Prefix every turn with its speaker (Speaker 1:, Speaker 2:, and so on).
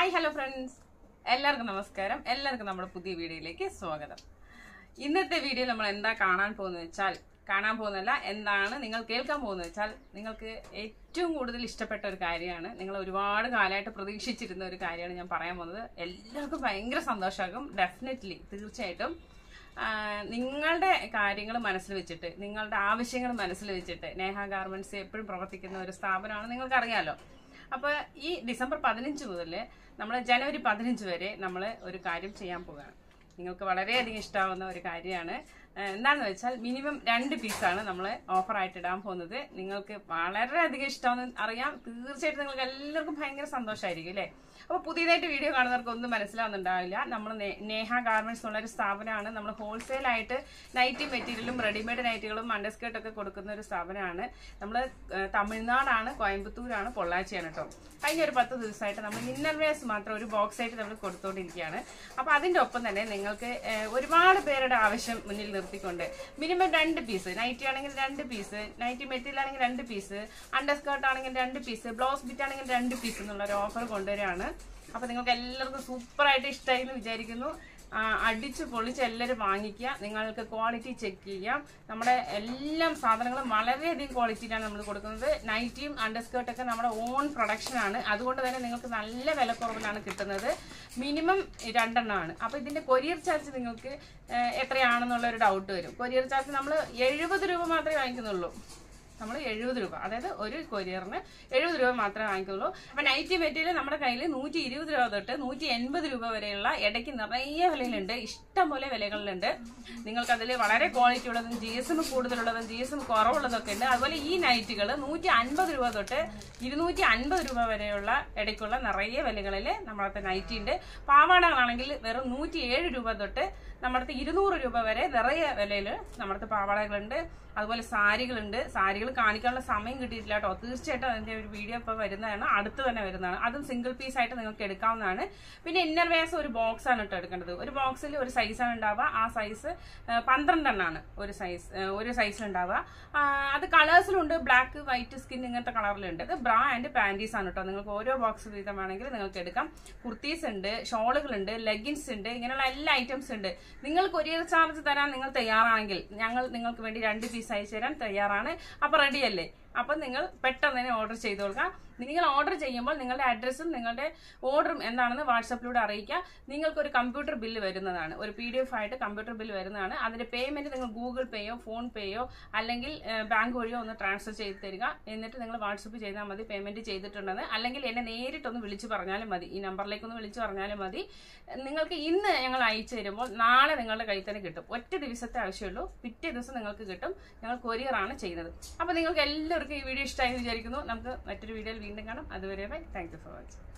Speaker 1: hi hello friends എല്ലാവർക്കും നമസ്കാരം എല്ലാവർക്കും നമ്മുടെ പുതിയ വീഡിയോയിലേക്ക് സ്വാഗതം ഇന്നത്തെ വീഡിയോ നമ്മൾ എന്താ കാണാൻ പോകുന്നത് വെച്ചാൽ കാണാൻ പോകുന്നല്ല എന്താണ് നിങ്ങൾ കേൾക്കാൻ പോകുന്നത് വെച്ചാൽ നിങ്ങൾക്ക് ഏറ്റവും കൂടുതൽ ഇഷ്ടപ്പെട്ട ഒരു കാര്യമാണ് നിങ്ങൾ ഒരുപാട് കാലമായിട്ട് പ്രതീക്ഷിച്ചിരുന്ന ഒരു കാര്യമാണ് ഞാൻ പറയാൻ പോകുന്നത് എല്ലാവർക്കും ഭയങ്കര സന്തോഷമാകും ഡെഫിനറ്റ്ലി തീർച്ചയായിട്ടും ആ, നിങ്ങളുടെ കാര്യങ്ങൾ മനസ്സിൽ വെച്ചിട്ട് നിങ്ങളുടെ ആവശ്യങ്ങൾ മനസ്സിൽ വെച്ചിട്ട് നേഹ ഗാർമെന്റ്സ് എപ്പോഴും പ്രവർത്തിക്കുന്ന ഒരു സ്ഥാപനമാണ് നിങ്ങൾക്കറിയാലോ അപ്പോൾ ഈ ഡിസംബർ പതിനഞ്ച് മുതൽ നമ്മൾ ജനുവരി പതിനഞ്ച് വരെ നമ്മൾ ഒരു കാര്യം ചെയ്യാൻ പോവുകയാണ് നിങ്ങൾക്ക് വളരെയധികം ഇഷ്ടമാവുന്ന ഒരു കാര്യമാണ് ഏഹ് എന്താണെന്ന് വെച്ചാൽ മിനിമം രണ്ട് പീസാണ് നമ്മൾ ഓഫറായിട്ട് ഇടാൻ പോകുന്നത് നിങ്ങൾക്ക് വളരെയധികം ഇഷ്ടമാണെന്ന് അറിയാം തീർച്ചയായിട്ടും നിങ്ങൾക്ക് എല്ലാവർക്കും ഭയങ്കര സന്തോഷമായിരിക്കും അല്ലേ അപ്പോൾ പുതിയതായിട്ട് വീഡിയോ കാണുന്നവർക്ക് ഒന്നും മനസ്സിലാവുന്നുണ്ടാവില്ല നമ്മൾ നേഹ ഗാർമെന്റ്സ് എന്നുള്ള ഒരു സ്ഥാപനമാണ് നമ്മൾ ഹോൾസെയിൽ ആയിട്ട് നൈറ്റി മെറ്റീരിയലും റെഡിമെയ്ഡ് നൈറ്റികളും അണ്ടർസ്കേർട്ട് ഒക്കെ കൊടുക്കുന്ന ഒരു സ്ഥാപനമാണ് നമ്മൾ തമിഴ്നാടാണ് കോയമ്പത്തൂരാണ് പൊള്ളാച്ചിയാണ് കേട്ടോ കഴിഞ്ഞ ഒരു പത്ത് ദിവസമായിട്ട് നമ്മൾ ഇന്നർ വെയർസ് മാത്രം ഒരു ബോക്സ് ആയിട്ട് നമ്മൾ കൊടുത്തുകൊണ്ടിരിക്കുകയാണ് അപ്പോൾ അതിൻ്റെ ഒപ്പം തന്നെ നിങ്ങൾക്ക് ഏഹ്, ഒരുപാട് പേരുടെ ആവശ്യം മുന്നിൽ നിർത്തിക്കൊണ്ട് മിനിമം രണ്ട് പീസ് നൈറ്റി ആണെങ്കിൽ രണ്ട് പീസ് നൈറ്റി മെറ്റീരിയൽ ആണെങ്കിൽ രണ്ട് പീസ് അണ്ടർസ്കേർട്ട് ആണെങ്കിൽ രണ്ട് പീസ് ബ്ലൗസ് ബിറ്റ് ആണെങ്കിൽ രണ്ട് പീസ് എന്നുള്ള ഒരു ഓഫർ കൊണ്ടുവരികയാണ് അപ്പോൾ നിങ്ങൾക്ക് എല്ലാവർക്കും സൂപ്പറായിട്ട് ഇഷ്ടമായി എന്ന് വിചാരിക്കുന്നു ആ, അടിച്ച് പൊളിച്ച് എല്ലാവരും വാങ്ങിക്കുക നിങ്ങൾക്ക് ക്വാളിറ്റി ചെക്ക് ചെയ്യാം നമ്മുടെ എല്ലാം സാധനങ്ങളും വളരെയധികം ക്വാളിറ്റിയിലാണ് നമ്മൾ കൊടുക്കുന്നത് നൈറ്റിയും അണ്ടർസ്കേർട്ടൊക്കെ നമ്മുടെ ഓൺ പ്രൊഡക്ഷനാണ് അതുകൊണ്ട് തന്നെ നിങ്ങൾക്ക് നല്ല വിലക്കുറവിലാണ് കിട്ടുന്നത് മിനിമം രണ്ടെണ്ണമാണ് അപ്പോൾ ഇതിൻ്റെ കൊറിയർ ചാർജ് നിങ്ങൾക്ക് ഏഹ്, എത്രയാണെന്നുള്ള ഒരു ഡൗട്ട് വരും കൊറിയർ ചാർജ് നമ്മൾ എഴുപത് രൂപ മാത്രമേ വാങ്ങിക്കുന്നുള്ളൂ നമ്മൾ എഴുപത് രൂപ അതായത് ഒരു കൊരിയറിന് എഴുപത് രൂപ മാത്രമേ വാങ്ങിക്കുള്ളൂ അപ്പൊ നൈറ്റി മെറ്റീരിയൽ നമ്മുടെ കയ്യിൽ നൂറ്റി ഇരുപത് രൂപ തൊട്ട് നൂറ്റി എൺപത് രൂപ വരെയുള്ള ഇടയ്ക്ക് നിറയെ വിലയിലുണ്ട് ഇഷ്ടം പോലെ വിലകളിലുണ്ട് നിങ്ങൾക്ക് അതിൽ വളരെ ക്വാളിറ്റി ഉള്ളതും ജി എസ് എം കൂടുതലുള്ളതും ജി എസ് എം കുറവുള്ളതൊക്കെ ഉണ്ട് അതുപോലെ ഈ നൈറ്റുകൾ നൂറ്റി അൻപത് രൂപ തൊട്ട് ഇരുന്നൂറ്റി അൻപത് രൂപ വരെയുള്ള ഇടയ്ക്കുള്ള നിറയെ വിലകളിൽ നമ്മളത്തെ നൈറ്റി ഉണ്ട് പാവാടകളാണെങ്കിൽ വെറും നൂറ്റി ഏഴ് രൂപ തൊട്ട് നമ്മുടെ ഇരുന്നൂറ് രൂപ വരെ നിറയെ വിലയിൽ നമ്മുടെ പാവാടകളുണ്ട് അതുപോലെ സാരികളുണ്ട് സാരികൾ കാണിക്കാനുള്ള സമയം കിട്ടിയിട്ടില്ല കേട്ടോ തീർച്ചയായിട്ടും അതിന്റെ ഒരു വീഡിയോ ഇപ്പോൾ വരുന്നതാണ് അടുത്ത് തന്നെ വരുന്നതാണ് അതും സിംഗിൾ പീസ് ആയിട്ട് നിങ്ങൾക്ക് എടുക്കാവുന്നതാണ് പിന്നെ ഇന്നർ വേസ് ഒരു ബോക്സ് ആണ് കേട്ടോ എടുക്കേണ്ടത് ഒരു ബോക്സിൽ ഒരു സൈസാണ് ഉണ്ടാവുക ആ സൈസ് പന്ത്രണ്ടെണ്ണാണ് ഒരു സൈസ് ഒരു സൈസിൽ ഉണ്ടാവുക ആ, അത് കളേഴ്സിലുണ്ട് ബ്ലാക്ക് വൈറ്റ് സ്കിൻ ഇങ്ങനത്തെ കളറിലുണ്ട് ഇത് ബ്രാ ആൻഡ് പാൻറ്റീസ് ആണ് കേട്ടോ നിങ്ങൾക്ക് ഓരോ ബോക്സ് വീതം വേണമെങ്കിൽ നിങ്ങൾക്ക് എടുക്കാം കുർത്തീസ് ഉണ്ട് ഷോളുകളുണ്ട് ലെഗിൻസ് ഉണ്ട് ഇങ്ങനെയുള്ള എല്ലാ ഐറ്റംസ് ഉണ്ട് നിങ്ങൾ കൊറിയർ ചാർജ് തരാൻ നിങ്ങൾ തയ്യാറാണെങ്കിൽ ഞങ്ങൾ നിങ്ങൾക്ക് വേണ്ടി രണ്ട് പീസ് അയച്ചു തരാൻ തയ്യാറാണ് അപ്പൊ റെഡിയല്ലേ അപ്പം നിങ്ങൾ പെട്ടെന്ന് തന്നെ ഓർഡർ ചെയ്ത് കൊടുക്കുക നിങ്ങൾ ഓർഡർ ചെയ്യുമ്പോൾ നിങ്ങളുടെ അഡ്രസ്സും നിങ്ങളുടെ ഓർഡറും എന്താണെന്ന് വാട്സപ്പിലൂടെ അറിയിക്കുക നിങ്ങൾക്ക് ഒരു കമ്പ്യൂട്ടർ ബില്ല് വരുന്നതാണ് ഒരു പി ഡി എഫ് ആയിട്ട് കമ്പ്യൂട്ടർ ബില്ല് വരുന്നതാണ് അതിന്റെ പേയ്മെന്റ് നിങ്ങൾ ഗൂഗിൾ പേയോ ഫോൺ പേയോ അല്ലെങ്കിൽ ബാങ്ക് വഴിയോ ഒന്ന് ട്രാൻസ്ഫർ ചെയ്ത് തരിക എന്നിട്ട് നിങ്ങൾ വാട്സപ്പ് ചെയ്താൽ മതി പേയ്മെന്റ് ചെയ്തിട്ടുണ്ടെന്ന് അല്ലെങ്കിൽ എന്നെ നേരിട്ടൊന്ന് വിളിച്ച് പറഞ്ഞാലും മതി ഈ നമ്പറിലേക്ക് ഒന്ന് വിളിച്ച് പറഞ്ഞാലും മതി നിങ്ങൾക്ക് ഇന്ന് ഞങ്ങൾ അയച്ചു തരുമ്പോൾ നാളെ നിങ്ങളുടെ കയ്യിൽ തന്നെ കിട്ടും ഒറ്റ ദിവസത്തെ ആവശ്യമുള്ളൂ പിറ്റേ ദിവസം നിങ്ങൾക്ക് കിട്ടും ഞങ്ങൾ കൊറിയർ ആണ് ചെയ്യുന്നത് അപ്പോൾ നിങ്ങൾക്ക് എല്ലാവർക്കും ഈ വീഡിയോ ഇഷ്ടമായി എന്ന് വിചാരിക്കുന്നു നമുക്ക് മറ്റൊരു വീഡിയോയിൽ വീണ്ടും കാണാം അതുവരെ bye thank you for watching